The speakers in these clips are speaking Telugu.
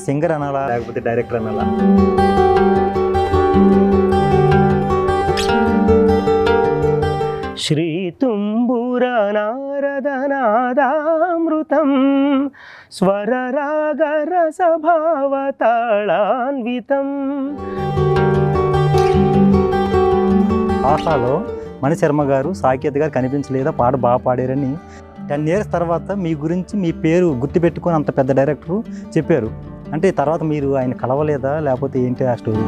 సింగర్ అనాలా లేకపోతే డైరెక్టర్ అనాలా శ్రీతుంబుర నారదనాదామృతం స్వరరాగరసభావతాళాన్వితం ఆహాలో మణిశర్మ గారు సాకేత్ గారు కనిపించలేదా పాట బాగా పాడారని టెన్ ఇయర్స్ తర్వాత మీ గురించి మీ పేరు గుర్తుపెట్టుకొని అంత పెద్ద డైరెక్టరు చెప్పారు అంటే తర్వాత మీరు ఆయన కలవలేదా లేకపోతే ఏంటి ఆ స్టోరీ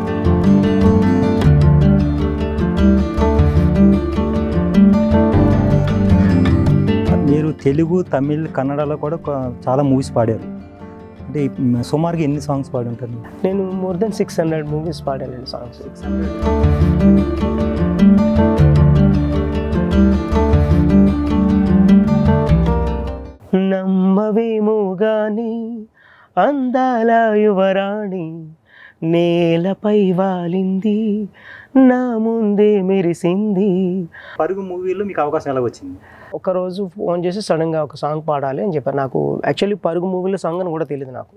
మీరు తెలుగు తమిళ్ కన్నడలో కూడా కొ- చాలా మూవీస్ పాడారు అంటే ఈ- సుమారుగా ఎన్ని సాంగ్స్ పాడి ఉంటారు నేను more than six hundred movies పాడానండి సాంగ్స్ నమ్మవేమో గాని అందాల యువరాణి నేలపై వాలింది నా ముందే మెరిసింది పరుగు మూవీలో మీకు అవకాశం ఎలా వచ్చింది ఒకరోజు ఫోన్ చేసి సడన్గా ఒక సాంగ్ పాడాలి అని చెప్పారు నాకు యాక్చువల్లీ పరుగు మూవీలో సాంగ్ అని కూడా తెలియదు నాకు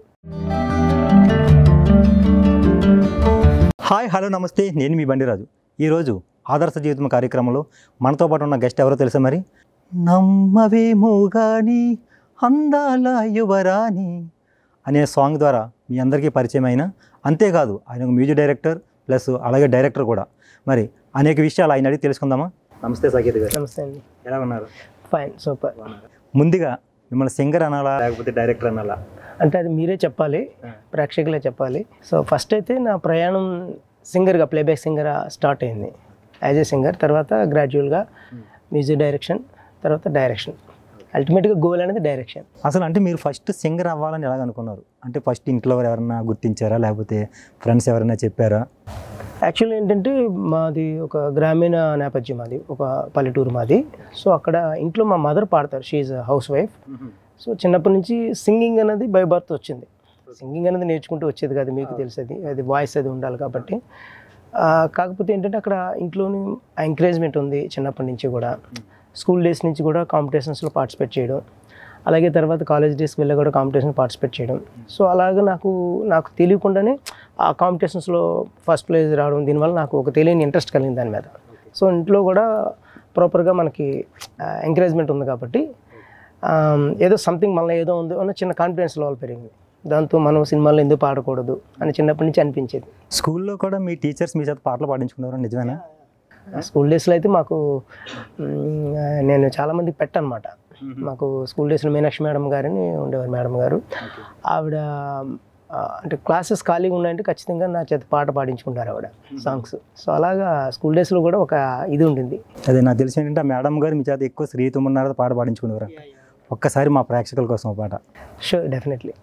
హాయ్ హలో నమస్తే నేను మీ బండిరాజు ఈరోజు ఆదర్శ జీవితం కార్యక్రమంలో మనతో పాటు ఉన్న గెస్ట్ ఎవరో తెలుసా మరి నమ్మవేమో గాని అందాల యువరాణి అనే సాంగ్ ద్వారా మీ అందరికీ పరిచయం అయిన అంతేకాదు ఆయన ఒక మ్యూజిక్ డైరెక్టర్ ప్లస్ అలాగే డైరెక్టర్ కూడా మరి అనేక విషయాలు ఆయన అడిగి తెలుసుకుందామా నమస్తే సాకేత్ గారు నమస్తే అండి ఎలా ఉన్నారు ఫైన్ సూపర్ ముందుగా మిమ్మల్ని సింగర్ అనాలా లేకపోతే డైరెక్టర్ అనాలా అంటే అది మీరే చెప్పాలి ప్రేక్షకులే చెప్పాలి సో ఫస్ట్ అయితే నా ప్రయాణం సింగర్గా ప్లేబ్యాక్ సింగర్ స్టార్ట్ అయింది యాజ్ ఏ సింగర్ తర్వాత గ్రాడ్యువల్గా మ్యూజిక్ డైరెక్షన్ తర్వాత డైరెక్షన్ అల్టిమేట్గా గోల్ అనేది డైరెక్షన్ అసలు అంటే మీరు ఫస్ట్ సింగర్ అవ్వాలని ఎలాగ అనుకున్నారు అంటే ఫస్ట్ ఇంట్లో ఎవరైనా గుర్తించారా లేకపోతే ఫ్రెండ్స్ ఎవరైనా చెప్పారా యాక్చువల్లీ ఏంటంటే మాది ఒక గ్రామీణ నేపథ్యం మాది ఒక పల్లెటూరు మాది సో అక్కడ ఇంట్లో మా మదర్ పాడతారు షీఈ్ హౌస్ వైఫ్ సో చిన్నప్పటి నుంచి సింగింగ్ అనేది బై బర్త్ వచ్చింది సింగింగ్ అనేది నేర్చుకుంటూ వచ్చేది కాదు మీకు తెలిసేది అది వాయిస్ అది ఉండాలి కాబట్టి ఆ, కాకపోతే ఏంటంటే అక్కడ ఇంట్లోని ఎంకరేజ్మెంట్ ఉంది చిన్నప్పటి నుంచి కూడా స్కూల్ డేస్ నుంచి కూడా కాంపిటీషన్స్లో పార్టిసిపేట్ చేయడం అలాగే తర్వాత కాలేజ్ డేస్కి వెళ్ళి కూడా కాంపిటీషన్ పార్టిసిపేట్ చేయడం సో అలాగే నాకు నాకు తెలియకుండానే ఆ కాంపిటీషన్స్లో ఫస్ట్ ప్లేస్ రావడం దీనివల్ల నాకు ఒక తెలియని ఇంట్రెస్ట్ కలిగింది దాని మీద సో ఇంట్లో కూడా ప్రాపర్గా మనకి ఎంకరేజ్మెంట్ ఉంది కాబట్టి ఆ, ఏదో సంథింగ్ మళ్ళీ ఏదో ఉంది అన్న చిన్న కాన్ఫిడెన్స్ లెవెల్ పెరిగింది దాంతో మనం సినిమాల్లో ఎందుకు పాడకూడదు అని చిన్నప్పటి నుంచి అనిపించేది స్కూల్లో కూడా మీ టీచర్స్ మీ చేత పాటలు పాడించుకున్నారు నిజమేనా స్కూల్ డేస్లో అయితే మాకు మ్, నేను చాలామంది పెట్టనమాట మాకు స్కూల్ డేస్లో మీనాక్షి మేడం గారిని ఉండేవారు మేడం గారు ఆవిడ ఆ, అంటే క్లాసెస్ ఖాళీగా ఉన్నాయంటే ఖచ్చితంగా నా చేత పాట పాడించుకుంటారు ఆవిడ సాంగ్స్ సో అలాగా స్కూల్ డేస్లో కూడా ఒక ఇది ఉండింది అదే నాకు తెలిసి ఏంటంటే ఆ మేడం గారు మీ చేత ఎక్కువ శ్రీ తుమ్మన్నారతో పాట పాడించుకునేవారు ఒక్కసారి మా ప్రేక్షకుల కోసం ఒక పాట షూర్ డెఫినెట్లీ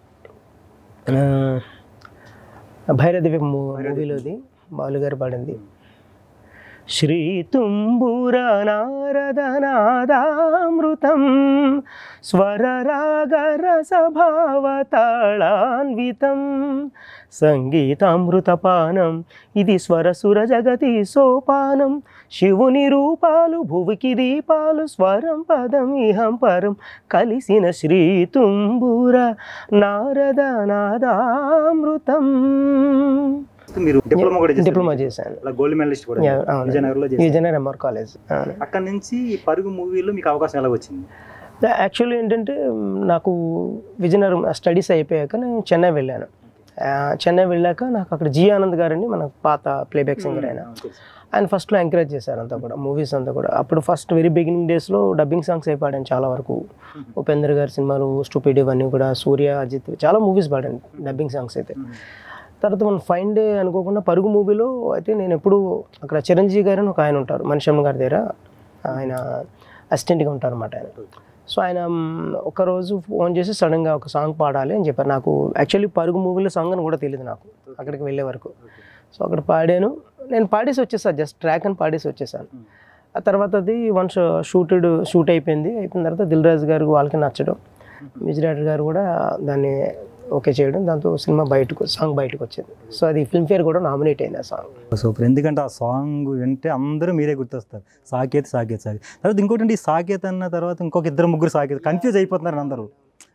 భైరదివి మూవీలోది బాలు గారు పాడింది శ్రీ తుంబుర నారదనాదామృతం స్వరరాగరసభావతాళాన్వితం సంగీతామృతపానం ఇది స్వరసుర జగతి సోపానం శివుని రూపాలు భువికి దీపాలు స్వరం పదం ఇహం పరం కలిసిన శ్రీ తుంబుర నారద నాదామృతం మీరు డిప్లొమా కూడా డిప్లొమా చేశాను గోల్డ్ మెడలిస్ట్ కూడా Yeah, అవును. విజయనగరంలో చేశారు. విజయనగరం ఎంఆర్ కాలేజ్ అవును అక్కడ నుంచి ఈ పరుగు మూవీలో మీకు అవకాశం ఎలా వచ్చింది యాక్చువల్లీ ఏంటంటే మ్, నాకు విజయనగరం స్టడీస్ అయిపోయాక నేను చెన్నై వెళ్ళాను ఆ, చెన్నై వెళ్ళాక నాకు అక్కడ జి ఆనంద్ గారని మన పాత ప్లేబ్యాక్ సింగర్ ఆయన ఆయన ఫస్ట్లో ఎంకరేజ్ చేశారు అంతా కూడా మూవీస్ అంతా కూడా అప్పుడు ఫస్ట్ వెరీ బిగినింగ్ డేస్లో డబ్బింగ్ సాంగ్స్ అయి పాడాను చాలా వరకు ఉపేంద్ర గారి సినిమాలు స్టూపిడ్ ఇవన్నీ కూడా సూర్య అజిత్ చాలా మూవీస్ పాడాను డబ్బింగ్ సాంగ్స్ అయితే తర్వాత మన ఫైన్ డే అనుకోకుండా పరుగు మూవీలో అయితే నేను ఎప్పుడు అక్కడ చిరంజీవి గారు అని ఒక ఆయన ఉంటారు మనిషమ్మ గారి దగ్గర ఆయన అసిస్టెంట్గా ఉంటారు అన్నమాట ఆయన సో ఆయన మ్, ఒకరోజు ఫోన్ చేసి సడన్గా ఒక సాంగ్ పాడాలి అని చెప్పారు నాకు యాక్చువల్లీ పరుగు మూవీలో సాంగ్ అని కూడా తెలియదు నాకు అక్కడికి వెళ్ళే వరకు సో అక్కడ పాడాను నేను పాడేసి వచ్చేసాను జస్ట్ ట్రాక్ అని పాడేసి వచ్చేసాను ఆ తర్వాత అది వన్స్ షూటెడ్ షూట్ అయిపోయింది అయిపోయిన తర్వాత దిల్ రాజు గారు వాళ్ళకి నచ్చడం మ్యూజిక్ డైరెక్టర్ గారు కూడా దాన్ని ఓకే చేయడం దాంతో సినిమా బయటకు సాంగ్ బయటకు వచ్చింది సో అది ఫిల్మ్ఫేర్ కూడా నామినేట్ అయింది ఆ సాంగ్ సూపర్ ఎందుకంటే ఆ సాంగ్ వింటే అందరూ మీరే గుర్తొస్తారు సాకేత్ సాకేత్ సాకేత్ తర్వాత ఇంకోటి ఈ సాకేత్ అన్న తర్వాత ఇంకొక ఇద్దరు ముగ్గురు సాకేత్ కన్ఫ్యూజ్ అయిపోతున్నారు అందరూ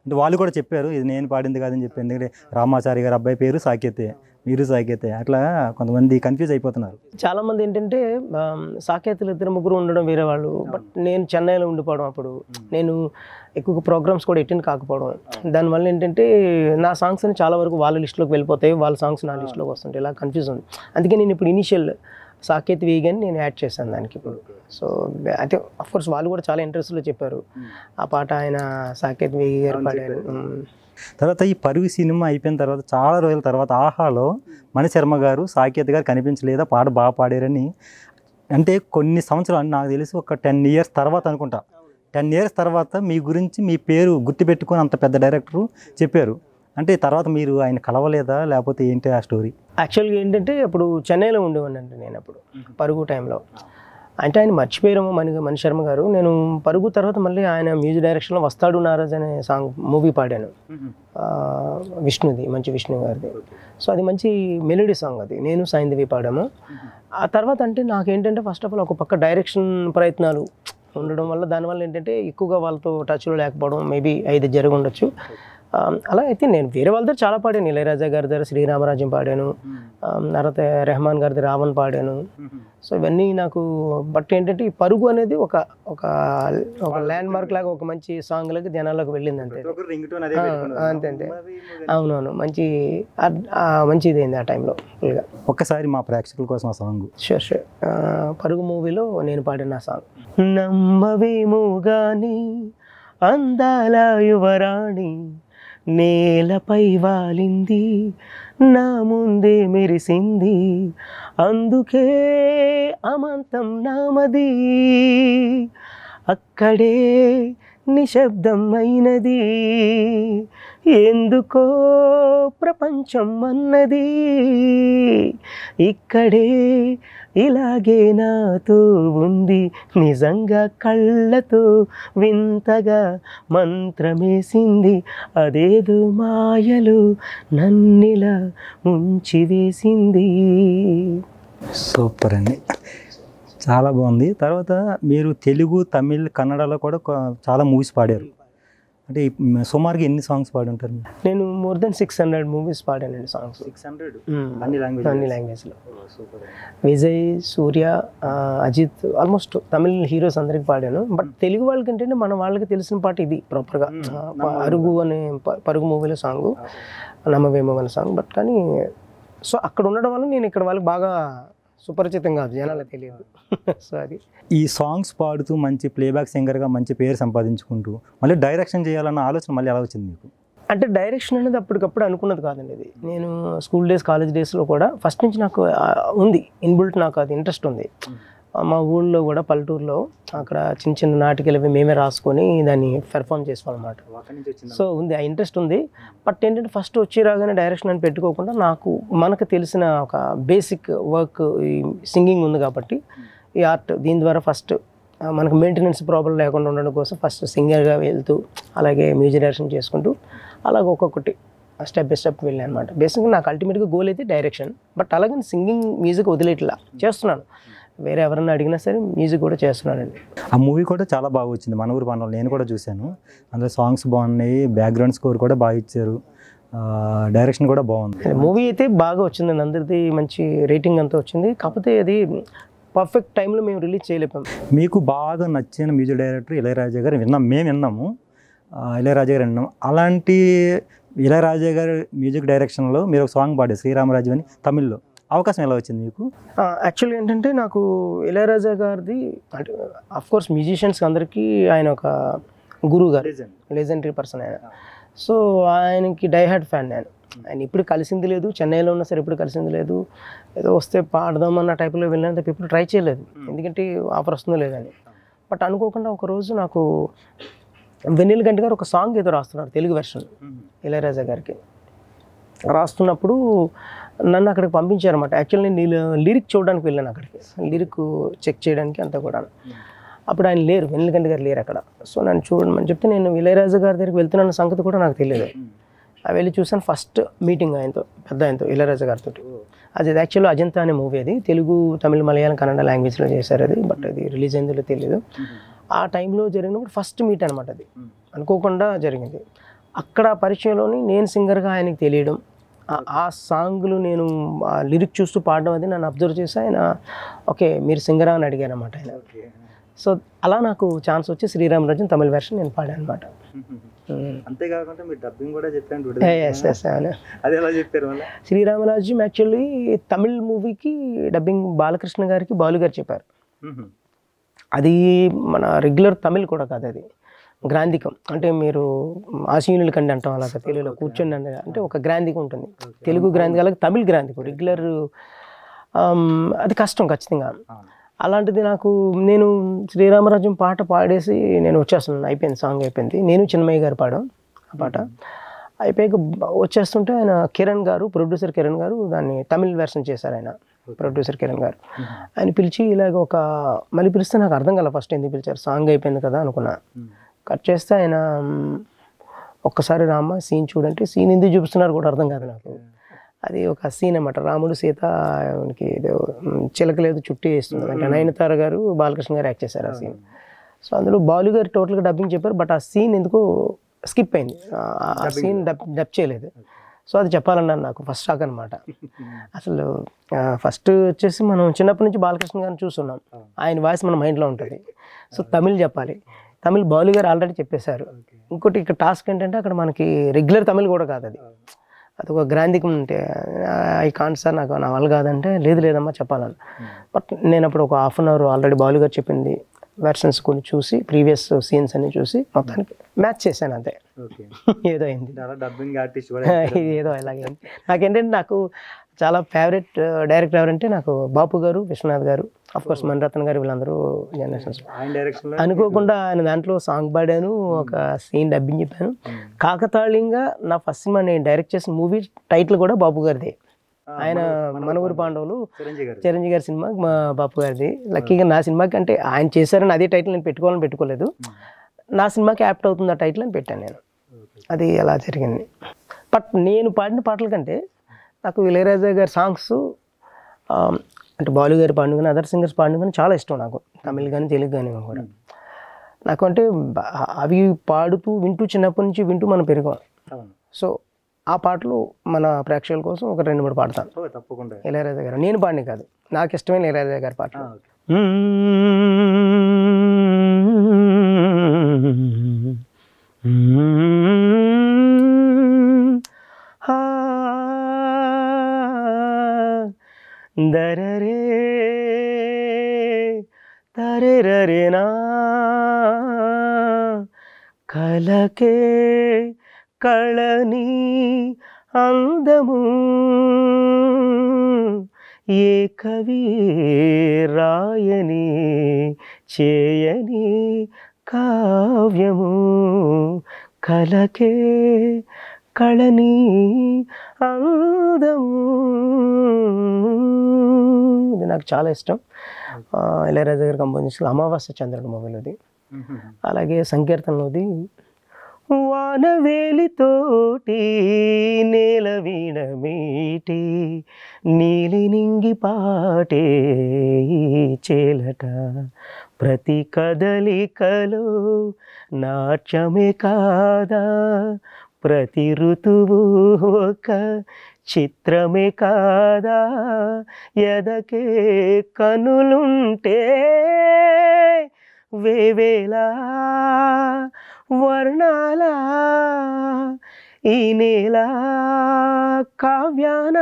అంటే వాళ్ళు కూడా చెప్పారు ఇది నేను పాడింది కాదని చెప్పి ఎందుకంటే రామాచారి గారి అబ్బాయి పేరు సాకేతే మీరు సాకేతే అట్లా కొంతమంది కన్ఫ్యూజ్ అయిపోతున్నారు చాలా మంది ఏంటంటే ఆమ్, సాకేతులు ఇద్దరు ముగ్గురు ఉండడం వేరే వాళ్ళు బట్ నేను చెన్నైలో ఉండిపోవడం అప్పుడు నేను ఎక్కువగా ప్రోగ్రామ్స్ కూడా అటెండ్ కాకపోవడం దానివల్ల ఏంటంటే నా సాంగ్స్ అని చాలా వరకు వాళ్ళ లిస్ట్లోకి వెళ్ళిపోతాయి వాళ్ళ సాంగ్స్ నా లిస్ట్లోకి వస్తుంటాయి ఇలా కన్ఫ్యూజ్ ఉంది అందుకే నేను ఇప్పుడు ఇనిషియల్ సాకేత్ వేగని నేను యాడ్ చేశాను దానికి ఇప్పుడు సో అయితే కోర్స్ వాళ్ళు కూడా చాలా ఇంట్రెస్ట్లో చెప్పారు ఆ పాట ఆయన సాకేత్ వేగి గారు అవును, పాడారు చెప్పారు. ఉమ్. తర్వాత ఈ పరుగు సినిమా అయిపోయిన తర్వాత చాలా రోజుల తర్వాత ఆహాలో మణిశర్మ గారు సాకేత్ గారు కనిపించలేదా పాట బాగా పాడారని అంటే కొన్ని సంవత్సరాలు నాకు తెలిసి ఒక టెన్ ఇయర్స్ తర్వాత అనుకుంటా టెన్ ఇయర్స్ తర్వాత మీ గురించి మీ పేరు గుర్తుపెట్టుకొని అంత పెద్ద డైరెక్టరు చెప్పారు అంటే తర్వాత మీరు ఆయన కలవలేదా లేకపోతే ఏంటి ఆ స్టోరీ యాక్చువల్గా ఏంటంటే అప్పుడు చెన్నైలో ఉండేవాడిని అంటే నేను అప్పుడు పరుగు టైంలో అంటే ఆయన మర్చిపోయారేమో మణి మణి శర్మ గారు నేను పరుగు తర్వాత మళ్ళీ ఆయన మ్యూజిక్ డైరెక్షన్లో వస్తాడు నారాజ్ అనే సాంగ్ మూవీ పాడాను ఆ, విష్ణుది మంచి విష్ణు గారిది సో అది మంచి మెలోడీ సాంగ్ అది నేను సాయిందివి పాడాము ఆ తర్వాత అంటే నాకేంటంటే ఫస్ట్ ఆఫ్ ఆల్ ఒక పక్క డైరెక్షన్ ప్రయత్నాలు ఉండడం వల్ల దానివల్ల ఏంటంటే ఎక్కువగా వాళ్ళతో టచ్లో లేకపోవడం మేబీ ఐదు జరిగి ఉండొచ్చు ఆ, అలా అయితే నేను వేరే వాళ్ళ దగ్గర చాలా పాడాను ఇళయరాజా గారి దగ్గర శ్రీరామరాజ్యం పాడాను ఆ, తర్వాత రెహమాన్ గారిది రావణ్ పాడాను సో ఇవన్నీ నాకు బట్ ఏంటంటే ఈ పరుగు అనేది ఒక ఒక ఒక ల్యాండ్ మార్క్ లాగా ఒక మంచి సాంగ్ లాగా జనాల్లోకి వెళ్ళింది అంతే ఆ, అంతే అంతే అవునవును మంచి ఆ- ఆ మంచిది అయింది ఆ టైంలో ఫుల్గా ఒక్కసారి మా ప్రేక్షకుల కోసం ఆ సాంగ్ షూర్ షూర్ పరుగు మూవీలో నేను పాడిన ఆ సాంగ్ నమ్మవేమో గాని అందాల యువరాణి నేలపై వాలింది నా ముందే మెరిసింది అందుకే అమంతం నామది అక్కడే నిశ్శబ్దం అయినది ఎందుకో ప్రపంచం అన్నది ఇక్కడే ఇలాగే నాతో ఉంది నిజంగా కళ్ళతో వింతగా మంత్రమేసింది అదేదో మాయలు నన్నిలా ముంచివేసింది సూపర్ అండి చాలా బాగుంది తర్వాత మీరు తెలుగు తమిళ్ కన్నడలో కూడా కొ- చాలా మూవీస్ పాడారు అంటే ఈ మ- సుమారుగా ఎన్ని సాంగ్స్ పాడి ఉంటారు మీరు? నేను more than six hundred movies పాడానండి సాంగ్స్ అన్ని languages? అన్ని లాంగ్వేజ్లో విజయ్ సూర్య ఆ, అజిత్ ఆల్మోస్ట్ తమిళ్ హీరోస్ అందరికి పాడాను బట్ తెలుగు వాళ్ళకి ఏంటంటే మన వాళ్ళకి తెలిసిన పాట ఇది ప్రాపర్గా Hmm. అరుగు అనే ప- పరుగు మూవీలో సాంగ్ నమ్మవేమో అనే సాంగ్ బట్ కానీ సో అక్కడ ఉండడం వల్ల నేను ఇక్కడ వాళ్ళకి బాగా సుపరిచితం కాదు జనాలకు తెలియదు సో అది ఈ సాంగ్స్ పాడుతూ మంచి ప్లేబ్యాక్ సింగర్గా మంచి పేరు సంపాదించుకుంటూ మళ్ళీ డైరెక్షన్ చేయాలన్న ఆలోచన మళ్ళీ ఎలా వచ్చింది మీకు అంటే డైరెక్షన్ అనేది అప్పటికప్పుడు అనుకున్నది కాదండి ఇది నేను స్కూల్ డేస్ కాలేజ్ డేస్లో కూడా ఫస్ట్ నుంచి నాకు ఆ, ఉంది ఇన్బుల్ట్ నాకు అది ఇంట్రెస్ట్ ఉంది ఆ, మా ఊళ్ళో కూడా పల్లెటూరులో అక్కడ చిన్న చిన్న నాటికలు అవి మేమే రాసుకొని దాన్ని పెర్ఫామ్ చేసాం అనమాట సో ఉంది ఆ ఇంట్రెస్ట్ ఉంది బట్ ఏంటంటే ఫస్ట్ వచ్చి రాగానే డైరెక్షన్ అని పెట్టుకోకుండా నాకు మనకు తెలిసిన ఒక బేసిక్ వర్క్ ఈ సింగింగ్ ఉంది కాబట్టి ఈ ఆర్ట్ దీని ద్వారా ఫస్ట్ మనకు మెయింటెనెన్స్ ప్రాబ్లం లేకుండా ఉండడం కోసం ఫస్ట్ సింగర్గా వెళ్తూ అలాగే మ్యూజిక్ డైరెక్షన్ చేసుకుంటూ అలాగ ఒక్కొక్కటి స్టెప్ బై స్టెప్ వెళ్ళాను అనమాట బేసిక్గా నాకు అల్టిమేట్గా గోల్ అయితే డైరెక్షన్ బట్ అలాగే సింగింగ్ మ్యూజిక్ వదిలేట్లా చేస్తున్నాను వేరే ఎవరన్నా అడిగినా సరే మ్యూజిక్ కూడా చేస్తున్నానండి ఆ మూవీ కూడా చాలా బాగా వచ్చింది మన ఊరు పనులు నేను కూడా చూశాను అందులో సాంగ్స్ బాగున్నాయి బ్యాక్గ్రౌండ్ స్కోర్ కూడా బాగా ఇచ్చారు డైరెక్షన్ కూడా బాగుంది మూవీ అయితే బాగా వచ్చిందండి అందరిది మంచి రేటింగ్ అంతా వచ్చింది కాకపోతే అది పర్ఫెక్ట్ టైంలో మేము రిలీజ్ చేయలేపాం మీకు బాగా నచ్చిన మ్యూజిక్ డైరెక్టర్ ఇళయరాజా గారు విన్నాం మేము విన్నాము ఆ, ఇళయరాజా గారు విన్నాం అలాంటి ఇళయరాజా గారి మ్యూజిక్ డైరెక్షన్లో మీరు ఒక సాంగ్ పాడారు శ్రీరామరాజు అని తమిళ్లో అవకాశం ఎలా వచ్చింది మీకు యాక్చువల్గా ఏంటంటే నాకు ఇళయరాజా గారిది అంటే అఫ్ కోర్స్ మ్యూజిషియన్స్ అందరికీ ఆయన ఒక గురువు గారు లెజెండరీ పర్సన్ ఆయన సో ఆయనకి డైహార్డ్ ఫ్యాన్ నేను ఆయన ఇప్పుడు కలిసింది లేదు చెన్నైలో ఉన్నా సరే ఇప్పుడు కలిసింది లేదు ఏదో వస్తే పాడదాం అన్న టైప్లో వెళ్ళినంత ఇప్పుడు ట్రై చేయలేదు ఎందుకంటే ఆఫర్ వస్తుందో లేదని బట్ అనుకోకుండా ఒక రోజు నాకు వెన్నెల గంట గారు ఒక సాంగ్ ఏదో రాస్తున్నారు తెలుగు వెర్షన్ ఇళయరాజా గారికి రాస్తున్నప్పుడు నన్ను అక్కడికి పంపించారన్నమాట యాక్చువల్లీ నేను లిరిక్ చూడడానికి వెళ్ళాను అక్కడికి లిరిక్ చెక్ చేయడానికి అంతా కూడా అప్పుడు ఆయన లేరు వెన్నెలకంటి గారు లేరు అక్కడ సో నన్ను చూడమని చెప్తే నేను ఇళయరాజా గారి దగ్గరికి వెళ్తున్న సంగతి కూడా నాకు తెలియదు ఆ వెళ్ళి చూసాను ఫస్ట్ మీటింగ్ ఆయనతో పెద్ద ఆయనతో ఇళయరాజా గారితో అది యాక్చువల్లీ అజంతా అనే మూవీ అది తెలుగు తమిళ మలయాళం కన్నడ లాంగ్వేజ్లో చేశారు అది బట్ అది రిలీజ్ అయిందో తెలియదు ఆ టైంలో జరిగినప్పుడు ఫస్ట్ మీట్ అనమాట అది అనుకోకుండా జరిగింది అక్కడ పరిచయంలోని నేను సింగర్గా ఆయనకి తెలియడం ఆ- ఆ సాంగ్లు నేను ఆ లిరిక్ చూస్తూ పాడడం అది నన్ను అబ్జర్వ్ చేసి ఆయన ఓకే మీరు సింగరా అని అడిగారు అనమాట ఆయన సో అలా నాకు ఛాన్స్ వచ్చి శ్రీరామరాజన్ తమిళ వెర్షన్ నేను పాడాను అనమాట అంతేకాకుండా మీరు డబ్బింగ్ కూడా చెప్పాను ఎస్ ఎస్ అది ఎలా చెప్పారు మళ్ళీ శ్రీరామరాజు యాక్చువల్లీ తమిళ్ మూవీకి డబ్బింగ్ బాలకృష్ణ గారికి బాలు గారు చెప్పారు అది మన రెగ్యులర్ తమిళ్ కూడా కాదు అది గ్రాంధికం అంటే మీరు ఆశీనుల కండి అంటాం అలాగా తెలుగులో కూర్చొని అంటే అంటే ఒక గ్రాంధికం ఉంటుంది తెలుగు గ్రాంధికం అలాగే తమిళ్ గ్రాంధికం రెగ్యులర్ అది కష్టం ఖచ్చితంగా అలాంటిది నాకు నేను శ్రీరామరాజ్యం పాట పాడేసి నేను వచ్చేస్తున్నాను అయిపోయింది సాంగ్ అయిపోయింది నేను చిన్మయ్య గారు పాడాం ఆ పాట అయిపోయాక బ- వచ్చేస్తుంటే ఆయన కిరణ్ గారు ప్రొడ్యూసర్ కిరణ్ గారు దాన్ని తమిళ్ వెర్షన్ చేశారు ఆయన ప్రొడ్యూసర్ కిరణ్ గారు ఆయన పిలిచి ఇలాగ ఒక మళ్ళీ పిలిస్తే నాకు అర్థం కాల ఫస్ట్ ఎందుకు పిలిచారు సాంగ్ అయిపోయింది కదా అనుకున్నా కట్ చేస్తే ఆయన మ్, ఒక్కసారి రామ సీన్ చూడంటే సీన్ ఎందుకు చూపిస్తున్నారు కూడా అర్థం కాదు నాకు అది ఒక సీన్ అన్నమాట రాముడు సీత ఆయనకి ఏదో మ్, చిలక లేదు చుట్టి వేస్తుంది అంటే నయనతార గారు బాలకృష్ణ గారు యాక్ట్ చేశారు ఆ సీన్ సో అందులో బాలు గారు టోటల్గా డబ్బింగ్ చెప్పారు బట్ ఆ సీన్ ఎందుకో స్కిప్ అయింది ఆ- ఆ సీన్ డబ్ డబ్ చేయలేదు సో అది చెప్పాలన్నాను నాకు ఫస్ట్ షాక్ అనమాట అసలు ఫస్ట్ వచ్చేసి మనం చిన్నప్పటి నుంచి బాలకృష్ణ గారిని చూస్తున్నాం ఆయన వాయిస్ మన మైండ్లో ఉంటుంది సో తమిళ్ చెప్పాలి తమిళ్ బాలు గారు ఆల్రెడీ చెప్పేశారు ఇంకోటి ఇక్కడ టాస్క్ ఏంటంటే అక్కడ మనకి రెగ్యులర్ తమిళ్ కూడా కాదు అది అది ఒక గ్రాంధికం ఉంటే ఐ కాంట్ సార్ నాకు నా వల్ల కాదంటే లేదు లేదమ్మా చెప్పాలని బట్ నేను అప్పుడు ఒక half an hour already Balu garu చెప్పింది వెర్షన్స్ కొన్ని చూసి ప్రీవియస్ సీన్స్ అన్ని చూసి మొత్తానికి మ్యాచ్ చేశాను అంతే ఓకే ఏదో అయింది చాలా డబ్బింగ్ ఆర్టిస్ట్ కూడా ఇది ఏదో ఇలాగే నాకేంటంటే నాకు చాలా ఫేవరెట్ డైరెక్టర్ ఎవరంటే నాకు బాపు గారు విశ్వనాథ్ గారు అఫ్ కోర్స్ మణిరత్న గారు వీళ్ళందరూ జనరేషన్స్ ఆయన డైరెక్షన్ లో అనుకోకుండా ఆయన దాంట్లో సాంగ్ పాడాను ఒక సీన్ డబ్బింగ్ చెప్పాను కాకతాళీయంగా నా ఫస్ట్ సినిమా నేను డైరెక్ట్ చేసిన మూవీ టైటిల్ కూడా బాపు గారిది ఆయన మనవూరి పాండవులు చిరంజీవి గారు చిరంజీవి గారి సినిమా మా బాపు గారిది లక్కీగా నా సినిమాకి అంటే ఆయన చేశారని అదే టైటిల్ నేను పెట్టుకోవాలని పెట్టుకోలేదు నా సినిమాకి యాప్ట్ అవుతుంది ఆ టైటిల్ అని పెట్టాను నేను అది అలా జరిగింది బట్ నేను పాడిన పాటల కంటే నాకు ఇళయరాజా గారి సాంగ్స్ అంటే బాలు గారి పాడిన కానీ అదర్ సింగర్స్ పాడిన కానీ చాలా ఇష్టం నాకు తమిళ్ కానీ తెలుగు కానీ కూడా నాకు అంటే బ- అవి పాడుతూ వింటూ చిన్నప్పటి నుంచి వింటూ మనం పెరిగాం అవును సో ఆ పాటలు మన ప్రేక్షకుల కోసం ఒక రెండు మూడు పాడతాను ఓ, తప్పకుండా ఇళయరాజా గారు నేను పాడిన కాదు నాకు ఇష్టమైన ఇళయరాజా గారి పాట ఆ, ఓకే. దరరే తరెరరేనా కలకే కళని అందము ఏ కవి రాయని చేయని కావ్యము కలకే కళని అందము ఇది నాకు చాలా ఇష్టం ఆ, ఇళయరాజా గారి కంపోజిషన్ అమావాస్య చంద్రుడు మూవీలోది అలాగే సంకీర్తనలోది వానవేలితోటి నేల వీణ మీటి నీలి నింగి పాటే ఈ చేలట ప్రతి కదలికలో నాట్యమే కాదా ప్రతి ఋతువు ఒక చిత్రమే కాదా ఎదకే కనులుంటే వేవేలా వర్ణాల ఈ నేల కావ్యాన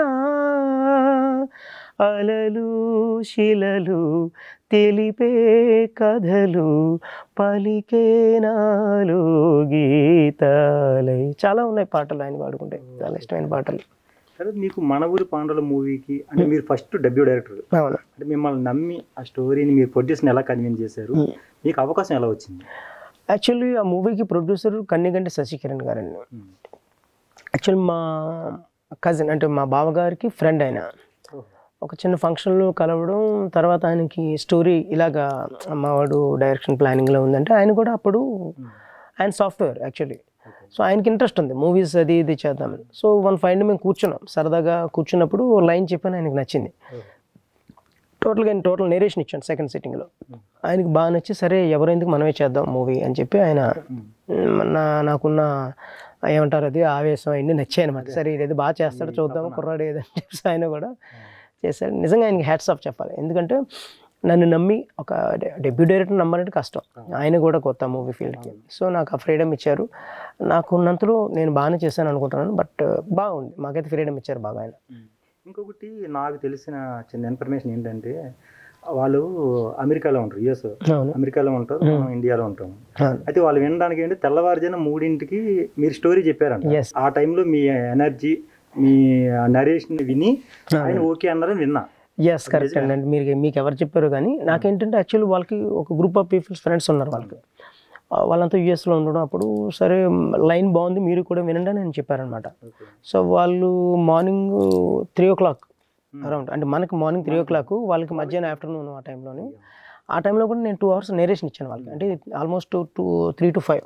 అలలు శిలలు తెలిపే కథలు పలికే నాలు గీతాలై చాలా ఉన్నాయి పాటలు ఆయన పాడుకుంటే చాలా ఇష్టమైన పాటలు సరే మీకు మన ఊరి పాండవుల మూవీకి అంటే మీరు ఫస్ట్ డెబ్యూ డైరెక్టర్ అవును అంటే మిమ్మల్ని నమ్మి ఆ స్టోరీని మీరు ప్రొడ్యూస్ని ఎలా కన్విన్స్ చేశారు మీకు అవకాశం ఎలా వచ్చింది యాక్చువల్లీ ఆ మూవీకి ప్రొడ్యూసర్ కన్నిగంటి శశికిరణ్ గారండి యాక్చువల్ మా కజిన్ అంటే మా బావగారికి ఫ్రెండ్ ఆయన ఒక చిన్న ఫంక్షన్లో కలవడం తర్వాత ఆయనకి స్టోరీ ఇలాగా అమ్మవాడు డైరెక్షన్ ప్లానింగ్లో ఉందంటే ఆయన కూడా అప్పుడు ఆయన సాఫ్ట్వేర్ యాక్చువల్లీ సో ఆయనకి ఇంట్రెస్ట్ ఉంది మూవీస్ అది ఇది చేద్దామని సో వన్ ఫైండ్ మేము కూర్చున్నాం సరదాగా కూర్చున్నప్పుడు లైన్ చెప్పాను ఆయనకి నచ్చింది టోటల్గా ఆయన టోటల్ నేరేషన్ ఇచ్చాను సెకండ్ సిట్టింగ్లో ఆయనకి బాగా నచ్చి సరే ఎవరెందుకు మనమే చేద్దాం మూవీ అని చెప్పి ఆయన మ్, నా నాకున్న ఏమంటారు అది ఆవేశం అన్నీ నచ్చాయి అనమాట సరే ఇదేదో బాగా చేస్తాడు చూద్దాం కుర్రాడు ఏదని చెప్పి ఆయన కూడా చేశాడు నిజంగా ఆయనకి హ్యాట్స్ ఆఫ్ చెప్పాలి ఎందుకంటే నన్ను నమ్మి ఒక డెబ్యూ డైరెక్టర్ నమ్మాలంటే కష్టం ఆయన కూడా కొత్త మూవీ ఫీల్డ్కి సో నాకు ఆ ఫ్రీడమ్ ఇచ్చారు నాకు ఉన్నంతలో నేను బాగానే చేశాను అనుకుంటున్నాను బట్ బాగుంది మాకైతే ఫ్రీడమ్ ఇచ్చారు బాగా ఆయన ఇంకొకటి నాకు తెలిసిన చిన్న ఇన్ఫర్మేషన్ ఏంటంటే వాళ్ళు అమెరికాలో ఉంటారు యుఎస్ అవును అమెరికాలో ఉంటారు మనం ఇండియాలో ఉంటాం అవును అయితే వాళ్ళు వినడానికి ఏంటి తెల్లవారుజాన మూడింటికి మీరు స్టోరీ చెప్పారంట Yes. ఆ టైంలో మీ ఎనర్జీ మీ నరేషన్ విని ఆయన ఓకే అన్నారని విన్నా ఎస్ కరెక్ట్ అండి మీరు మీకు ఎవరు చెప్పారు కానీ నాకేంటంటే యాక్చువల్లీ వాళ్ళకి ఒక గ్రూప్ ఆఫ్ పీపుల్స్ ఫ్రెండ్స్ ఉన్నారు వాళ్ళకి ఆ, వాళ్ళంతా యూఎస్లో ఉండడం అప్పుడు సరే లైన్ బాగుంది మీరు కూడా వినండి అని నేను చెప్పారనమాట సో వాళ్ళు morning three o'clock around అంటే మనకి మార్నింగ్ త్రీ ఓ క్లాక్ వాళ్ళకి మధ్యాహ్నం ఆఫ్టర్నూన్ ఆ టైంలోని ఆ టైంలో కూడా నేను టూ అవర్స్ నేరేషన్ ఇచ్చాను వాళ్ళకి అంటే almost two three to five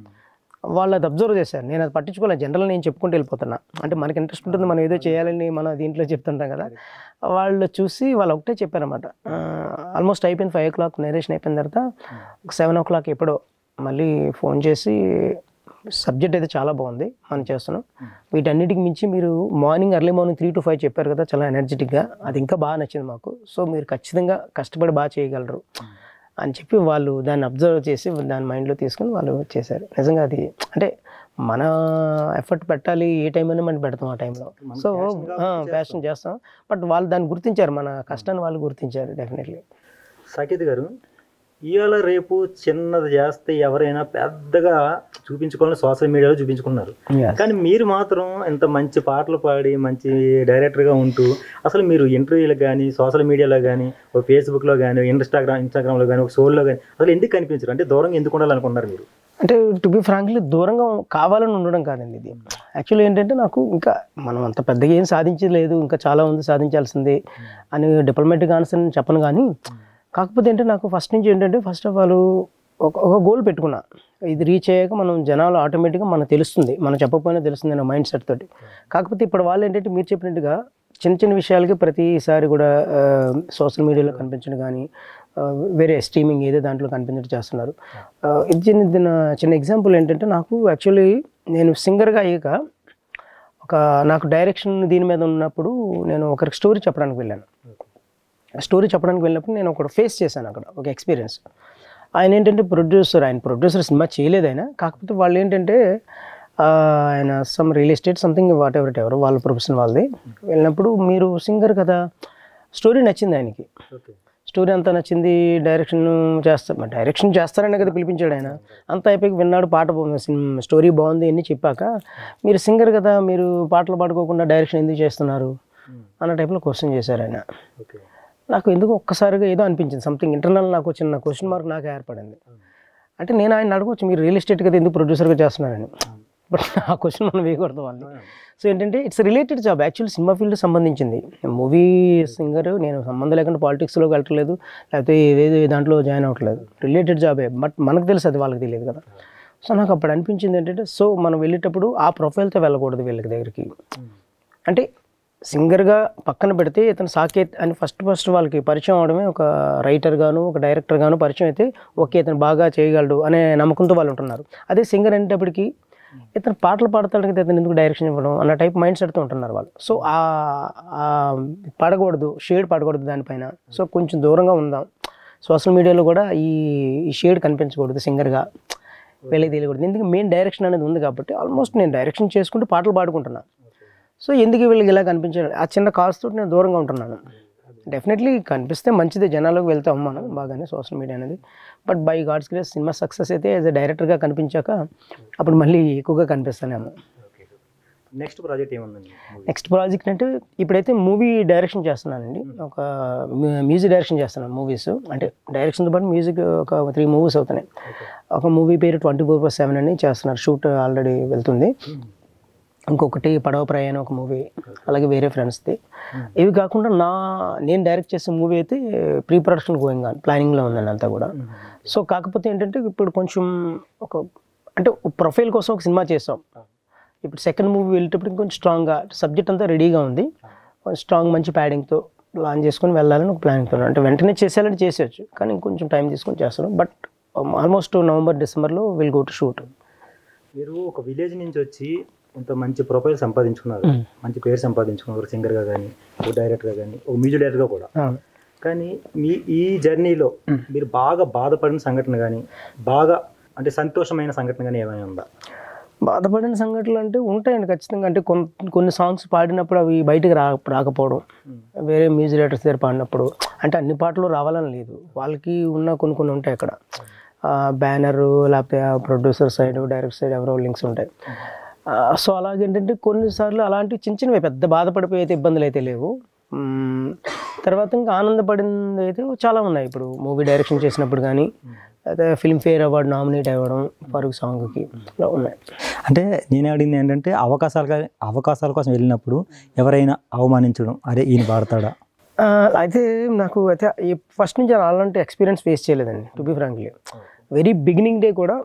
వాళ్ళు అది అబ్జర్వ్ చేశారు నేను అది పట్టించుకోలేదు జనరల్ నేను చెప్పుకుంటూ వెళ్ళిపోతున్నా అంటే మనకి ఇంట్రెస్ట్ ఉంటుంది మనం ఏదో చేయాలని మనం దీంట్లో చెప్తుంటాం కదా వాళ్ళు చూసి వాళ్ళు ఒకటే చెప్పారన్నమాట ఆల్మోస్ట్ అయిపోయింది ఫైవ్ ఓ క్లాక్ నేరేషన్ అయిపోయిన తర్వాత సెవెన్ ఓ క్లాక్ ఎప్పుడో మళ్ళీ ఫోన్ చేసి సబ్జెక్ట్ అయితే చాలా బాగుంది మనం చేస్తున్నాం వీటన్నిటికి మించి మీరు morning early morning three to five చెప్పారు కదా చాలా ఎనర్జెటిక్గా అది ఇంకా బాగా నచ్చింది మాకు సో మీరు ఖచ్చితంగా కష్టపడి బాగా చేయగలరు అని చెప్పి వాళ్ళు దాన్ని అబ్జర్వ్ చేసి దాని మైండ్లో తీసుకుని వాళ్ళు చేశారు నిజంగా అది అంటే మన ఎఫర్ట్ పెట్టాలి ఏ టైం అయినా మనం పెడతాం ఆ టైంలో సో ప్యాషన్ చేస్తాం బట్ వాళ్ళు దాన్ని గుర్తించారు మన కష్టాన్ని వాళ్ళు గుర్తించారు డెఫినెట్లీ సాకేత్ గారు ఇవాళ రేపు చిన్నది చేస్తే ఎవరైనా పెద్దగా చూపించుకోవాలని సోషల్ మీడియాలో చూపించుకున్నారు కానీ మీరు మాత్రం ఇంత మంచి పాటలు పాడి మంచి డైరెక్టర్గా ఉంటూ అసలు మీరు ఇంటర్వ్యూలో కానీ సోషల్ మీడియాలో కానీ ఒక ఫేస్బుక్లో కానీ ఇన్స్టాగ్రామ్ ఇన్స్టాగ్రామ్లో కానీ ఒక షోల్లో కానీ అసలు ఎందుకు కనిపించరు అంటే దూరంగా ఎందుకు ఉండాలనుకున్నారు మీరు అంటే టు బి ఫ్రాంక్లీ దూరంగా కావాలని ఉండడం కాదండి ఇది యాక్చువల్లీ ఏంటంటే నాకు ఇంకా మనం అంత పెద్దగా ఏం సాధించలేదు ఇంకా చాలా ఉంది సాధించాల్సింది అని డిప్లొమాటిక్ ఆన్సర్ నేను చెప్పను కానీ కాకపోతే ఏంటంటే నాకు ఫస్ట్ నుంచి ఏంటంటే ఫస్ట్ ఆఫ్ ఆల్ ఒక ఒక గోల్ పెట్టుకున్నా ఇది రీచ్ అయ్యాక మనం జనాలు ఆటోమేటిక్గా మనకు తెలుస్తుంది మనం చెప్పకపోయినా తెలుస్తుంది అనే మైండ్ సెట్ తోటి కాకపోతే ఇప్పుడు వాళ్ళు ఏంటంటే మీరు చెప్పినట్టుగా చిన్న చిన్న విషయాలకి ప్రతిసారి కూడా సోషల్ మీడియాలో కనిపించడం కానీ ఆ, వేరే స్ట్రీమింగ్ ఏదో దాంట్లో కనిపించడం చేస్తున్నారు ఆ, ఇది చిన్న చిన్న చిన్న ఎగ్జాంపుల్ ఏంటంటే నాకు యాక్చువల్లీ నేను సింగర్గా అయ్యాక ఒక నాకు డైరెక్షన్ దీని మీద ఉన్నప్పుడు నేను ఒకరికి స్టోరీ చెప్పడానికి వెళ్ళాను స్టోరీ చెప్పడానికి వెళ్ళినప్పుడు నేను ఒకటి ఫేస్ చేశాను అక్కడ ఒక ఎక్స్పీరియన్స్ ఆయన ఏంటంటే ప్రొడ్యూసర్ ఆయన ప్రొడ్యూసర్ సినిమా చేయలేదు ఆయన కాకపోతే వాళ్ళు ఏంటంటే ఆ, ఆయన some real estate something whatever ఎవరు వాళ్ళ ప్రొఫెషన్ వాళ్ళది వెళ్ళినప్పుడు మీరు సింగర్ కదా స్టోరీ నచ్చింది ఆయనకి ఓకే స్టోరీ అంతా నచ్చింది డైరెక్షన్ చేస్తా డైరెక్షన్ చేస్తారనే కదా పిలిపించాడు ఆయన అంత అయిపోయి విన్నాడు పాట బాగుంది సినిమా స్టోరీ బాగుంది అని చెప్పాక మీరు సింగర్ కదా మీరు పాటలు పాడుకోకుండా డైరెక్షన్ ఎందుకు చేస్తున్నారు అన్న టైప్లో క్వశ్చన్ చేశారు ఆయన ఓకే నాకు ఎందుకు ఒక్కసారిగా ఏదో అనిపించింది సంథింగ్ ఇంటర్నల్ నాకు చిన్న క్వశ్చన్ మార్క్ నాకు ఏర్పడింది అంటే నేను ఆయన అడగవచ్చు మీరు రియల్ ఎస్టేట్ కదా ఎందుకు ప్రొడ్యూసర్గా చేస్తున్నారని బట్ ఆ క్వశ్చన్ మనం వేయకూడదు వాళ్ళు సో ఏంటంటే ఇట్స్ రిలేటెడ్ జాబ్ యాక్చువల్లీ సినిమా ఫీల్డ్ సంబంధించింది మూవీ సింగర్ నేను సంబంధం లేకుండా పాలిటిక్స్లోకి వెళ్ళట్లేదు లేకపోతే ఏదేదో దాంట్లో జాయిన్ అవ్వట్లేదు రిలేటెడ్ జాబే బట్ మనకు తెలుసు అది వాళ్ళకి తెలియదు కదా సో నాకు అప్పుడు అనిపించింది ఏంటంటే సో మనం వెళ్ళేటప్పుడు ఆ ప్రొఫైల్తో వెళ్ళకూడదు వీళ్ళకి దగ్గరికి అంటే సింగర్గా పక్కన పెడితే ఇతను సాకేత్ అని ఫస్ట్ ఫస్ట్ వాళ్ళకి పరిచయం అవడమే ఒక రైటర్ గాను ఒక డైరెక్టర్ గాను పరిచయం అయితే ఓకే ఇతను బాగా చేయగలడు అనే నమ్మకంతో వాళ్ళు ఉంటున్నారు అదే సింగర్ అనేటప్పటికి ఇతను పాటలు పాడతాడు కదా ఇతను ఎందుకు డైరెక్షన్ ఇవ్వడం అన్న టైప్ మైండ్ సెట్తో ఉంటున్నారు వాళ్ళు సో ఆ ఆ పడకూడదు షేడ్ పడకూడదు దానిపైన సో కొంచెం దూరంగా ఉందాం సోషల్ మీడియాలో కూడా ఈ ఈ షేడ్ కనిపించకూడదు సింగర్గా వెళ్ళి తెలియకూడదు ఎందుకు మెయిన్ డైరెక్షన్ అనేది ఉంది కాబట్టి ఆల్మోస్ట్ నేను డైరెక్షన్ చేసుకుంటూ పాటలు పాడుకుంటున్నాను సో ఎందుకు వీళ్ళకి ఇలా కనిపించాలి ఆ చిన్న కాల్స్ తోటి నేను దూరంగా ఉంటున్నాను డెఫినెట్లీ కనిపిస్తే మంచిదే జనాలకు వెళ్తాం మనం బాగానే సోషల్ మీడియా అనేది బట్ బై గాడ్స్ గ్రేస్ సినిమా సక్సెస్ అయితే యాజ్ ఎ డైరెక్టర్గా కనిపించాక అప్పుడు మళ్ళీ ఎక్కువగా కనిపిస్తానేమో ఓకే నెక్స్ట్ ప్రాజెక్ట్ ఏముందండి నెక్స్ట్ ప్రాజెక్ట్ అంటే ఇప్పుడైతే మూవీ డైరెక్షన్ చేస్తున్నానండి ఒక మ్యూజిక్ డైరెక్షన్ చేస్తున్నాను మూవీస్ అంటే డైరెక్షన్తో పాటు మ్యూజిక్ ఒక త్రీ మూవీస్ అవుతున్నాయి ఒక మూవీ పేరు ట్వంటీ ఫోర్ బై సెవెన్ అని చేస్తున్నారు షూట్ ఆల్రెడీ వెళ్తుంది ఇంకొకటి పడవ ప్రయాణం ఒక మూవీ అలాగే వేరే ఫ్రెండ్స్ది ఇవి కాకుండా నా నేను డైరెక్ట్ చేసే మూవీ అయితే ప్రీ ప్రొడక్షన్ గోయింగ్ ఆన్ ప్లానింగ్లో ఉందండి అంతా కూడా సో కాకపోతే ఏంటంటే ఇప్పుడు కొంచెం ఒక అంటే ప్రొఫైల్ కోసం ఒక సినిమా చేసాం ఇప్పుడు సెకండ్ మూవీ వెళ్ళేటప్పుడు ఇంకొంచెం స్ట్రాంగ్గా సబ్జెక్ట్ అంతా రెడీగా ఉంది కొంచెం స్ట్రాంగ్ మంచి ప్యాడింగ్తో లాంచ్ చేసుకొని వెళ్ళాలని ఒక ప్లానింగ్తో అంటే వెంటనే చేసేయాలంటే చేసేయచ్చు కానీ ఇంకొంచెం టైం తీసుకొని చేస్తాను బట్ ఆల్మోస్ట్ నవంబర్ డిసెంబర్లో విల్ గో టు షూట్ మీరు ఒక విలేజ్ నుంచి వచ్చి ఇంత మంచి ప్రొఫైల్ సంపాదించుకున్నారు మ్మ్. మంచి పేరు సంపాదించుకున్నారు ఒక సింగర్గా కానీ ఒక డైరెక్టర్గా కానీ ఒక మ్యూజిక్ డైరెక్టర్గా కూడా అవును. కానీ మీ ఈ జర్నీలో మీరు బాగా బాధపడిన సంఘటన కానీ బాగా అంటే సంతోషమైన సంఘటన కానీ ఏమైనా ఉందా బాధపడిన సంఘటనలు అంటే ఉంటాయండి ఖచ్చితంగా అంటే కొన్ని కొన్ని సాంగ్స్ పాడినప్పుడు అవి బయటకు రా రాకపోవడం వేరే మ్యూజిక్ డైరెక్టర్స్ దగ్గర పాడినప్పుడు అంటే అన్ని పాటలు రావాలని లేదు వాళ్ళకి ఉన్న కొన్ని కొన్ని ఉంటాయి అక్కడ బ్యానర్ లేకపోతే ప్రొడ్యూసర్ సైడ్ డైరెక్టర్ సైడ్ ఎవరో లింక్స్ ఉంటాయి సో అలాగేంటంటే కొన్నిసార్లు అలాంటి చిన్న చిన్నవి పెద్ద బాధపడిపోయి అయితే ఇబ్బందులు అయితే లేవు మ్మ్. తర్వాత ఇంకా ఆనందపడింది అయితే చాలా ఉన్నాయి ఇప్పుడు మూవీ డైరెక్షన్ చేసినప్పుడు కానీ అయితే ఫిల్మ్ఫేర్ అవార్డు నామినేట్ అవ్వడం ఫరూక్ సాంగ్కి ఇలా ఉన్నాయి అంటే నేను అడిగింది ఏంటంటే అవకాశాల అవకాశాల కోసం వెళ్ళినప్పుడు ఎవరైనా అవమానించడం అరే ఈయన పాడతాడా ఆ, అయితే నాకు అయితే ఫస్ట్ నుంచి అలాంటి ఎక్స్పీరియన్స్ ఫేస్ చేయలేదండి to be frankly very beginning day కూడా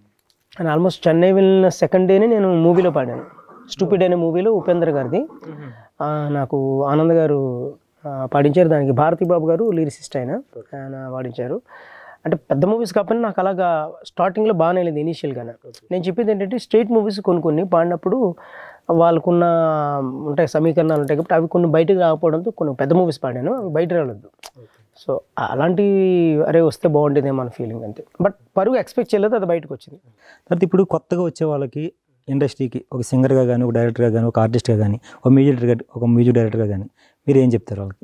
నేను ఆల్మోస్ట్ చెన్నై వెళ్ళిన సెకండ్ డేనే నేను మూవీలో పాడాను స్టూపిడ్ అనే మూవీలో ఉపేంద్ర గారిది ఆ, నాకు ఆనంద్ గారు ఆ, పాడించారు దానికి భారతీ బాబు గారు లిరిసిస్ట్ ఆయన ఆయన పాడించారు అంటే పెద్ద మూవీస్ కాకపోయినా నాకు అలాగా స్టార్టింగ్లో బాగానే లేదు ఇనీషియల్గానే నేను చెప్పేది ఏంటంటే స్ట్రేట్ మూవీస్ కొన్ని కొన్ని పాడినప్పుడు వాళ్ళకున్న ఉంటాయి సమీకరణాలు ఉంటాయి కాబట్టి అవి కొన్ని బయటకు రాకపోవడంతో కొన్ని పెద్ద మూవీస్ పాడాను అవి బయట రాలేదు సో అలాంటి అరే వస్తే బాగుండేదేమో మన ఫీలింగ్ అంతే బట్ పరుగు ఎక్స్పెక్ట్ చేయలేదు అది బయటకు వచ్చింది తర్వాత ఇప్పుడు కొత్తగా వచ్చే వాళ్ళకి ఇండస్ట్రీకి ఒక సింగర్గా కానీ ఒక డైరెక్టర్గా కానీ ఒక ఆర్టిస్ట్గా కానీ ఒక మ్యూజిక్ డైరెక్టర్ ఒక మ్యూజిక్ డైరెక్టర్గా కానీ మీరు ఏం చెప్తారు వాళ్ళకి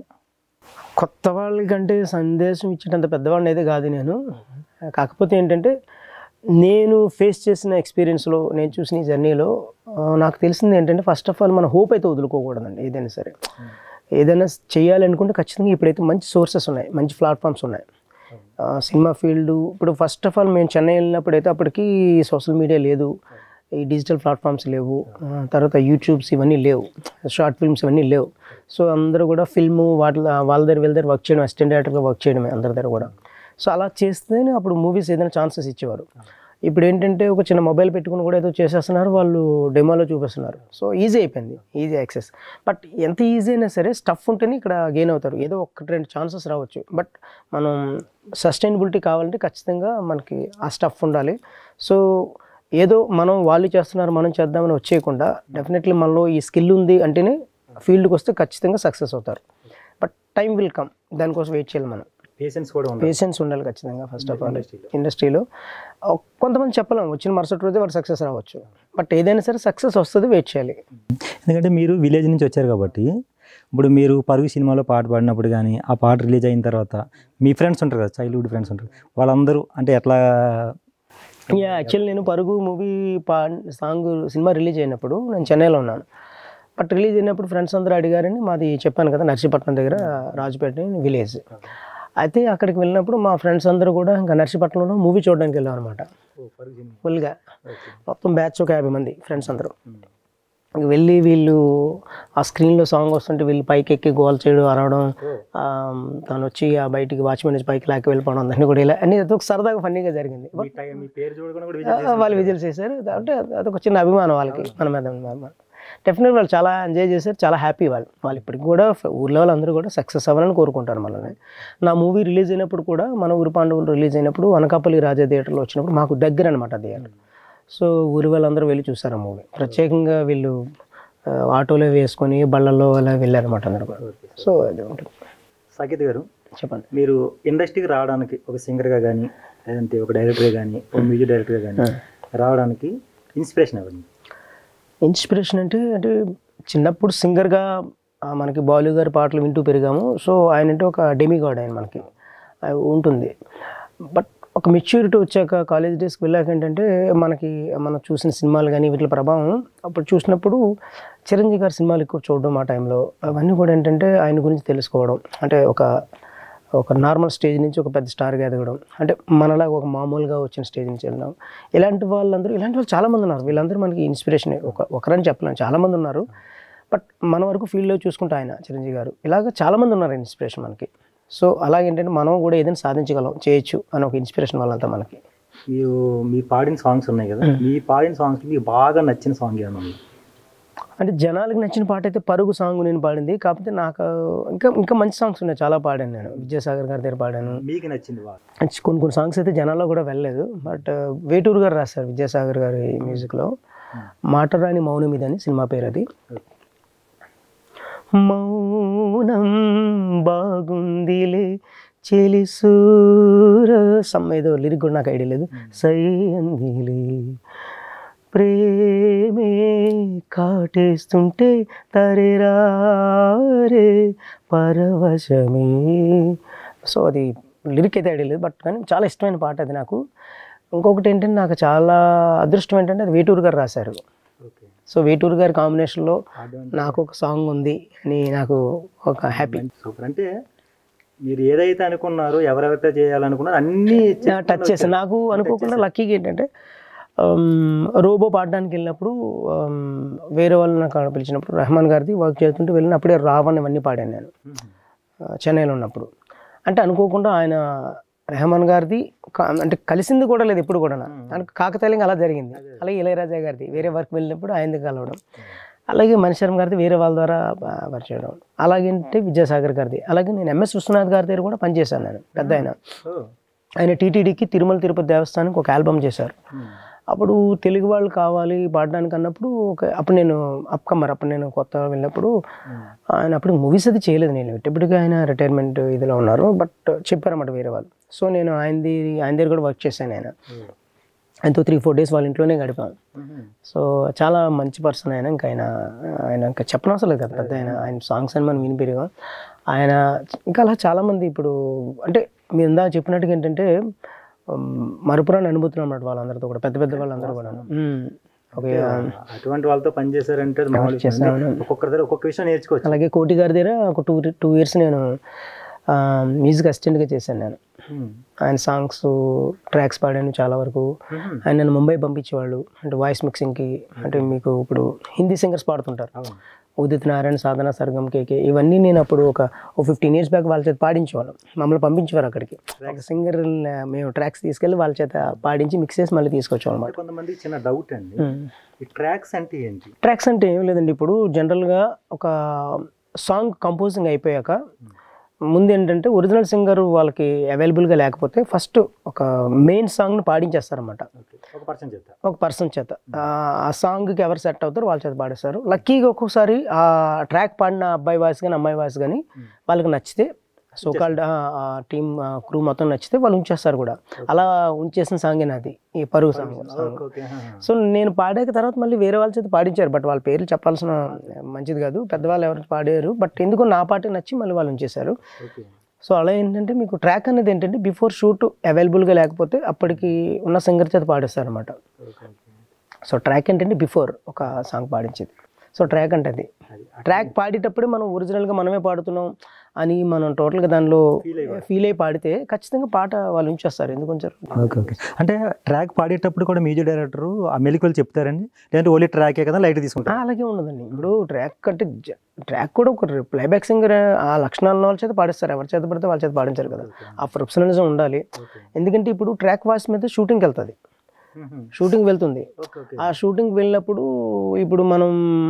కొత్త వాళ్ళకంటే సందేశం ఇచ్చేటంత పెద్దవాడిని అయితే కాదు నేను కాకపోతే ఏంటంటే నేను ఫేస్ చేసిన ఎక్స్పీరియన్స్లో నేను చూసిన ఈ జర్నీలో ఆ, నాకు తెలిసింది ఏంటంటే ఫస్ట్ ఆఫ్ ఆల్ మన హోప్ అయితే వదులుకోకూడదండి ఏదైనా సరే ఏదైనా చేయాలనుకుంటే ఖచ్చితంగా ఇప్పుడైతే మంచి సోర్సెస్ ఉన్నాయి మంచి ప్లాట్ఫామ్స్ ఉన్నాయి ఆ, సినిమా ఫీల్డ్ ఇప్పుడు ఫస్ట్ ఆఫ్ ఆల్ మేము చెన్నై వెళ్ళినప్పుడు అయితే అప్పటికి సోషల్ మీడియా లేదు ఈ డిజిటల్ ప్లాట్ఫామ్స్ లేవు ఆ, తర్వాత యూట్యూబ్స్ ఇవన్నీ లేవు షార్ట్ ఫిల్మ్స్ ఇవన్నీ లేవు సో అందరూ కూడా ఫిల్మ్ వాటి వాళ్ళ దగ్గర వీళ్ళ దగ్గర వర్క్ చేయడం అసిస్టెంట్ డైరెక్టర్గా వర్క్ చేయడమే అందరి దగ్గర కూడా సో అలా చేస్తేనే అప్పుడు మూవీస్ ఏదైనా ఛాన్సెస్ ఇచ్చేవారు ఇప్పుడు ఏంటంటే ఒక చిన్న మొబైల్ పెట్టుకుని కూడా ఏదో చేసేస్తున్నారు వాళ్ళు డెమోలో చూపిస్తున్నారు సో ఈజీ అయిపోయింది ఈజీ యాక్సెస్ బట్ ఎంత ఈజీ అయినా సరే స్టఫ్ ఉంటేనే ఇక్కడ గెయిన్ అవుతారు ఏదో ఒకటి రెండు ఛాన్సెస్ రావచ్చు బట్ మనం సస్టైనబిలిటీ కావాలంటే ఖచ్చితంగా మనకి ఆ స్టఫ్ ఉండాలి సో ఏదో మనం వాళ్ళు చేస్తున్నారు మనం చేద్దామని వచ్చేయకుండా డెఫినెట్లీ మనలో ఈ స్కిల్ ఉంది అంటేనే ఫీల్డ్కి వస్తే ఖచ్చితంగా సక్సెస్ అవుతారు బట్ టైం విల్ కమ్ దానికోసం వెయిట్ చేయాలి మనం పేషెన్స్ కూడా ఉంది పేషెన్స్ ఉండాలి ఖచ్చితంగా ఫస్ట్ ఆఫ్ ఆల్ ఇండస్ట్రీలో కొంతమంది చెప్పలేం వచ్చిన మరుసటి రోజే వాడు సక్సెస్ రావచ్చు బట్ ఏదైనా సరే సక్సెస్ వస్తుంది వెయిట్ చేయాలి ఎందుకంటే మీరు విలేజ్ నుంచి వచ్చారు కాబట్టి ఇప్పుడు మీరు పరుగు సినిమాలో పాట పాడినప్పుడు కానీ ఆ పాట రిలీజ్ అయిన తర్వాత మీ ఫ్రెండ్స్ ఉంటారు కదా చైల్డ్హుడ్ ఫ్రెండ్స్ ఉంటారు వాళ్ళందరూ అంటే ఎట్లా యా యాక్చువల్లీ నేను పరుగు మూవీ పా సాంగ్ సినిమా రిలీజ్ అయినప్పుడు నేను చెన్నైలో ఉన్నాను బట్ రిలీజ్ అయినప్పుడు ఫ్రెండ్స్ అందరూ అడిగారని మాది చెప్పాను కదా నర్సీపట్నం దగ్గర రాజుపేట విలేజ్ అయితే అక్కడికి వెళ్ళినప్పుడు మా ఫ్రెండ్స్ అందరూ కూడా ఇంకా నర్సీపట్నంలో మూవీ చూడడానికి వెళ్ళాం అనమాట ఫుల్గా మొత్తం బ్యాచ్ ఒక యాభై మంది ఫ్రెండ్స్ అందరూ ఇంక వెళ్ళి వీళ్ళు ఆ స్క్రీన్లో సాంగ్ వస్తుంటే వీళ్ళు పైకి ఎక్కి గోల్ చేయడం అరవడం ఆ, తను వచ్చి ఆ బయటికి వాచ్మెన్ నుంచి పైకి లాక్కి వెళ్ళిపోవడం దాన్ని కూడా ఇలా అన్ని అదొక సరదాగా ఫన్నీగా జరిగింది మీ టై- మీ పేరు చూడకుండా కూడా ఆ, వాళ్ళు విజిల్ చేశారు అంటే అదొక చిన్న అభిమానం వాళ్ళకి మన మీద డెఫినెట్ వాళ్ళు చాలా ఎంజాయ్ చేశారు చాలా హ్యాపీ వాళ్ళు వాళ్ళు ఇప్పటికి కూడా ఫ- ఊర్లో వాళ్ళందరూ కూడా సక్సెస్ అవ్వాలని కోరుకుంటారు మనల్ని నా మూవీ రిలీజ్ అయినప్పుడు కూడా మన ఊరు పాండవులు రిలీజ్ అయినప్పుడు అనకాపల్లి రాజా థియేటర్లో వచ్చినప్పుడు మాకు దగ్గర అనమాట థియేటర్ సో ఊరి వాళ్ళందరూ వెళ్ళి చూసారు ఆ మూవీ ప్రత్యేకంగా వీళ్ళు ఆ, ఆటోలో వేసుకొని బళ్ళల్లో అలా వెళ్ళారన్నమాట అందరూ కూడా సో అది ఉంటుంది సాకేత్ గారు చెప్పండి మీరు ఇండస్ట్రీకి రావడానికి ఒక సింగర్గా కానీ లేదంటే ఒక డైరెక్టర్గా కానీ ఒక మ్యూజిక్ డైరెక్టర్గా కానీ రావడానికి ఇన్స్పిరేషన్ ఎవరిని ఇన్స్పిరేషన్ అంటే అంటే చిన్నప్పుడు సింగర్గా మనకి బాలు గారి పాటలు వింటూ పెరిగాము సో ఆయన అంటే ఒక డెమిగాడ్ ఆయన మనకి అది ఉంటుంది బట్ ఒక మెచ్యూరిటీ వచ్చాక కాలేజ్ డేస్కి వెళ్ళాక ఏంటంటే మనకి మనం చూసిన సినిమాలు కానీ వీటి ప్రభావం అప్పుడు చూసినప్పుడు చిరంజీవి గారి సినిమాలు ఎక్కువ చూడడం ఆ టైంలో అవన్నీ కూడా ఏంటంటే ఆయన గురించి తెలుసుకోవడం అంటే ఒక ఒక నార్మల్ స్టేజ్ నుంచి ఒక పెద్ద స్టార్గా ఎదగడం అంటే మనలాగా ఒక మామూలుగా వచ్చిన స్టేజ్ నుంచి వెళ్ళడం ఇలాంటి వాళ్ళందరూ ఇలాంటి వాళ్ళు చాలామంది ఉన్నారు వీళ్ళందరూ మనకి ఇన్స్పిరేషన్ ఒక ఒకరని చెప్పలేం చాలామంది ఉన్నారు బట్ మన వరకు ఫీల్డ్లో చూసుకుంటే ఆయన చిరంజీవి గారు ఇలాగ చాలామంది ఉన్నారు ఇన్స్పిరేషన్ మనకి సో అలాగేంటంటే మనం కూడా ఏదైనా సాధించగలం చేయొచ్చు అని ఒక ఇన్స్పిరేషన్ వాళ్ళంతా మనకి మీరు మీ పాడిన సాంగ్స్ ఉన్నాయి కదా మీ పాడిన సాంగ్స్ మీకు బాగా నచ్చిన సాంగ్ ఏమైనా ఉంది అంటే జనాలకు నచ్చిన పాట అయితే పరుగు సాంగ్ నేను పాడింది కాకపోతే నాకు ఇంకా ఇంకా మంచి సాంగ్స్ ఉన్నాయి చాలా పాడాను నేను విద్యాసాగర్ గారి దగ్గర పాడాను మీకు నచ్చింది బాగా మంచి కొన్ని కొన్ని సాంగ్స్ అయితే జనాల్లో కూడా వెళ్ళలేదు బట్ వేటూరు గారు రాశారు విద్యాసాగర్ గారి మ్యూజిక్లో మాట రాని మౌనం ఇది అని సినిమా పేరు అది మౌనం బాగుందిలే చెలిసూర సమ్ ఏదో లిరిక్ కూడా నాకు ఐడియా లేదు సై అందిలే ప్రేమే కాటేస్తుంటే తరేరారే పరవశమే సో అది లిరిక్ అయితే ఐడియా లేదు బట్ కానీ చాలా ఇష్టమైన పాట అది నాకు ఇంకొకటి ఏంటంటే నాకు చాలా అదృష్టం ఏంటంటే అది వేటూరు గారు రాశారు ఓకే సో వేటూరు గారి కాంబినేషన్లో నాకు ఒక సాంగ్ ఉంది అని నాకు ఒక హ్యాపీ సూపర్ అంటే మీరు ఏదైతే అనుకున్నారో ఎవరెవరైతే చేయాలనుకున్నారో అన్ని టచ్ చేశాను నాకు అనుకోకుండా లక్కీగా ఏంటంటే ఆమ్, రోబో పాడడానికి వెళ్ళినప్పుడు ఆమ్, వేరే వాళ్ళు నాకు అక్కడ పిలిచినప్పుడు రెహమాన్ గారిది వర్క్ చేస్తుంటే వెళ్ళినప్పుడే రావణ్ ఇవన్నీ పాడాను నేను ఆ, చెన్నైలో ఉన్నప్పుడు అంటే అనుకోకుండా ఆయన రెహమాన్ గారిది క- అంటే కలిసింది కూడా లేదు ఎప్పుడు కూడా అంటే కాకతాళీయంగా అలా జరిగింది అలాగే ఇళయరాజా గారిది వేరే వర్క్ వెళ్ళినప్పుడు ఆయనది కలవడం అలాగే మణిశర్మ గారిది వేరే వాళ్ళ ద్వారా ప- పరిచయం అలాగేంటే విద్యాసాగర్ గారిది అలాగే నేను ఎంఎస్ విశ్వనాథ్ గారి దగ్గర కూడా పనిచేశాను నేను పెద్ద ఆయన ఆయన టీటీడీకి తిరుమల తిరుపతి దేవస్థానానికి ఒక ఆల్బమ్ చేశారు అప్పుడు తెలుగు వాళ్ళు కావాలి పాడడానికి అన్నప్పుడు ఒక అప్పుడు నేను అప్కమ్మర్ అప్పుడు నేను కొత్త వెళ్ళినప్పుడు ఆయన అప్పుడు మూవీస్ అది చేయలేదు నేను ఇప్పటికీ ఆయన రిటైర్మెంట్ ఇదిలో ఉన్నారు బట్ చెప్పారన్నమాట వేరే వాళ్ళు సో నేను ఆయనది ఆయన దగ్గర కూడా వర్క్ చేశాను ఆయన ఆయనతో త్రీ ఫోర్ డేస్ వాళ్ళ ఇంట్లోనే గడిపాను సో చాలా మంచి పర్సన్ ఆయన ఇంకా ఆయన ఆయన ఇంకా చెప్పనవసరం లేదు కదా పెద్ద ఆయన ఆయన సాంగ్స్ అని మనం వినిపిరిగా ఆయన ఇంకా అలా చాలామంది ఇప్పుడు అంటే మీరు ఇందా చెప్పినట్టుగా ఏంటంటే ఉమ్, మరుపురాని అనుభూతున్నాం అన్నమాట వాళ్ళందరితో కూడా పెద్ద పెద్ద వాళ్ళందరూ కూడా ఉమ్, ఓకే అటువంటి వాళ్ళతో పనిచేశారంటే అది మామూలు విషయం చేశాను. అండి. ఒక్కొక్కరి దగ్గర ఒక్కొక్క విషయం నేర్చుకోవచ్చు అలాగే కోటి గారి దగ్గర ఒక టూ టూ ఇయర్స్ నేను మ్యూజిక్ అసిస్టెంట్గా చేశాను నేను ఆయన సాంగ్స్ ట్రాక్స్ పాడాను చాలా వరకు ఆయన నన్ను ముంబై పంపించేవాళ్ళు అంటే వాయిస్ మిక్సింగ్కి అంటే మీకు ఇప్పుడు హిందీ సింగర్స్ పాడుతుంటారు అవును ఉదిత్ నారాయణ సాధన సర్గం కేకే ఇవన్నీ నేను అప్పుడు ఒక ఓ ఫిఫ్టీన్ ఇయర్స్ బ్యాక్ వాళ్ళ చేత పాడించేవాళ్ళం మమ్మల్ని పంపించేవారు అక్కడికి ఒక సింగర్ మేము ట్రాక్స్ తీసుకెళ్ళి వాళ్ళ చేత పాడించి మిక్స్ చేసి మళ్ళీ తీసుకొచ్చాం అనమాట అంటే కొంతమందికి చిన్న డౌట్ అండి ఈ ట్రాక్స్ అంటే ఏంటి ట్రాక్స్ అంటే ఏం లేదండి ఇప్పుడు జనరల్గా ఒక సాంగ్ కంపోజింగ్ అయిపోయాక ముందు ఏంటంటే ఒరిజినల్ సింగర్ వాళ్ళకి అవైలబుల్గా లేకపోతే ఫస్ట్ ఒక మెయిన్ సాంగ్ని పాడించేస్తారన్నమాట ఓకే ఒక పర్సన్ చెప్తా ఒక పర్సన్ చేత ఆ ఆ సాంగ్కి ఎవరు సెట్ అవుతారో వాళ్ళ చేత పాడేస్తారు లక్కీగా ఒక్కొక్కసారి ఆ ట్రాక్ పాడిన అబ్బాయి వాయిస్ కానీ అమ్మాయి వాయిస్ కానీ వాళ్ళకి నచ్చితే సో కాల్డ్ ఆ టీమ్ క్రూ మొత్తం నచ్చితే వాళ్ళు ఉంచేస్తారు కూడా అలా ఉంచేసిన సాంగే నాది ఈ పరుగు సాంగ్ సాంగ్ ఓకే సో నేను పాడాక తర్వాత మళ్ళీ వేరే వాళ్ళ చేత పాడించారు బట్ వాళ్ళ పేర్లు చెప్పాల్సిన మంచిది కాదు పెద్దవాళ్ళు ఎవరు పాడారు బట్ ఎందుకో నా పాట నచ్చి మళ్ళీ వాళ్ళు ఉంచేశారు ఓకే సో అలా ఏంటంటే మీకు ట్రాక్ అనేది ఏంటంటే బిఫోర్ షూట్ అవైలబుల్గా లేకపోతే అప్పటికి ఉన్న సింగర్ చేత పాడిస్తారు అనమాట ఓకే సో ట్రాక్ ఏంటంటే బిఫోర్ ఒక సాంగ్ పాడించేది సో ట్రాక్ అంటే అది అది ట్రాక్ పాడేటప్పుడే మనం ఒరిజినల్గా మనమే పాడుతున్నాం అని మనం టోటల్గా దానిలో ఫీల్ అయి పాడితే ఖచ్చితంగా పాట వాళ్ళు ఉంచేస్తారు ఎందుకు ఉంచారు ఓకే ఓకే అంటే ట్రాక్ పాడేటప్పుడు కూడా మ్యూజిక్ డైరెక్టర్ ఆ మెలికలు చెప్తారండి లేదంటే ఓన్లీ ట్రాకే కదా లైట్ ఆ, తీసుకుంటారు అలాగే ఉండదండి ఇప్పుడు ట్రాక్ అంటే ట్రాక్ కూడా ఒక ప్లేబ్యాక్ సింగర్ ఆ లక్షణాల వాళ్ళ చేత పాడిస్తారు ఎవరి చేత పడితే వాళ్ళ చేత పాడించారు కదా ఆ ప్రొఫెషనలిజం ఉండాలి ఓకే ఎందుకంటే ఇప్పుడు ట్రాక్ వాయిస్ మీద షూటింగ్కి వెళ్తుంది షూటింగ్ వెళ్తుంది ఓకే ఓకే ఆ షూటింగ్ వెళ్ళినప్పుడు ఇప్పుడు మనం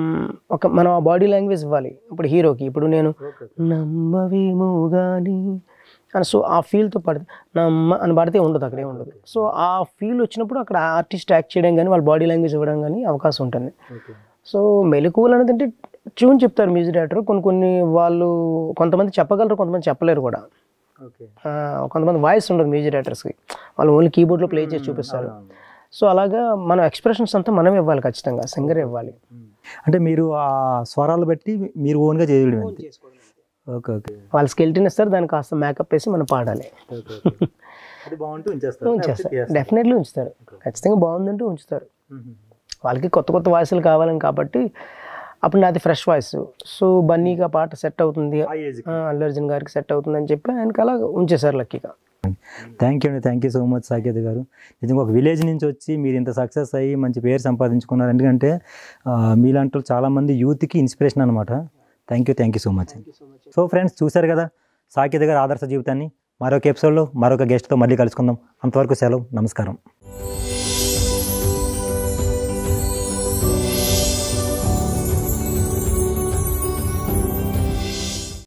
ఒక మనం ఆ బాడీ లాంగ్వేజ్ ఇవ్వాలి ఇప్పుడు హీరోకి ఇప్పుడు నేను ఓకే నమ్మవేమో కానీ అని సో ఆ ఫీల్తో పడితే నమ్మ అని పడితే ఉండదు అక్కడే ఉండదు సో ఆ ఫీల్ వచ్చినప్పుడు అక్కడ ఆర్టిస్ట్ యాక్ట్ చేయడం కానీ వాళ్ళ బాడీ లాంగ్వేజ్ ఇవ్వడం కానీ అవకాశం ఉంటుంది ఓకే సో మెలకువలు అనేది అంటే ట్యూన్ చెప్తారు మ్యూజిక్ డైరెక్టర్ కొన్ని కొన్ని వాళ్ళు కొంతమంది చెప్పగలరు కొంతమంది చెప్పలేరు కూడా ఓకే ఆ, కొంతమంది వాయిస్ ఉండదు మ్యూజిక్ డైరెక్టర్స్కి వాళ్ళు ఓన్లీ కీబోర్డ్లో ప్లే చేసి చూపిస్తారు సో అలాగా మన ఎక్స్ప్రెషన్స్ అంతా మనమే ఇవ్వాలి ఖచ్చితంగా సింగర్ ఇవ్వాలి అంటే మీరు ఆ స్వరాలు బట్టి మీరు ఓన్గా చేయడం అంతే ఓకే ఓకే వాళ్ళు స్కెల్టిన్ ఇస్తారు దానికి కాస్త మేకప్ వేసి మనం పాడాలి ఓకే ఓకే అది బాగుంటూ ఉంచేస్తారు ఉంచేస్తారు డెఫినెట్లీ ఉంచుతారు ఖచ్చితంగా బాగుందంటే ఉంచుతారు వాళ్ళకి కొత్త కొత్త వాయిస్లు కావాలని కాబట్టి అప్పుడు నాది ఫ్రెష్ వాయిస్ సో బన్నీగా పాట సెట్ అవుతుంది ఆ ఏజ్ ఆ, అల్లు అర్జున్ గారికి సెట్ అవుతుంది అని చెప్పి ఆయనకి అలా ఉంచేశారు లక్కీగా థ్యాంక్ యూ అండి thank you so much Saketh garu నిజంగా ఒక విలేజ్ నుంచి వచ్చి మీరు ఇంత సక్సెస్ అయ్యి మంచి పేరు సంపాదించుకున్నారు ఎందుకంటే ఆ, మీలాంటి వాళ్ళు చాలామంది యూత్కి ఇన్స్పిరేషన్ అనమాట thank you thank you so much so friends చూశారు కదా సాకేత్ గారు ఆదర్శ జీవితాన్ని మరొక ఎపిసోడ్లో మరొక గెస్ట్తో మళ్ళీ కలుసుకుందాం అంతవరకు సెలవు నమస్కారం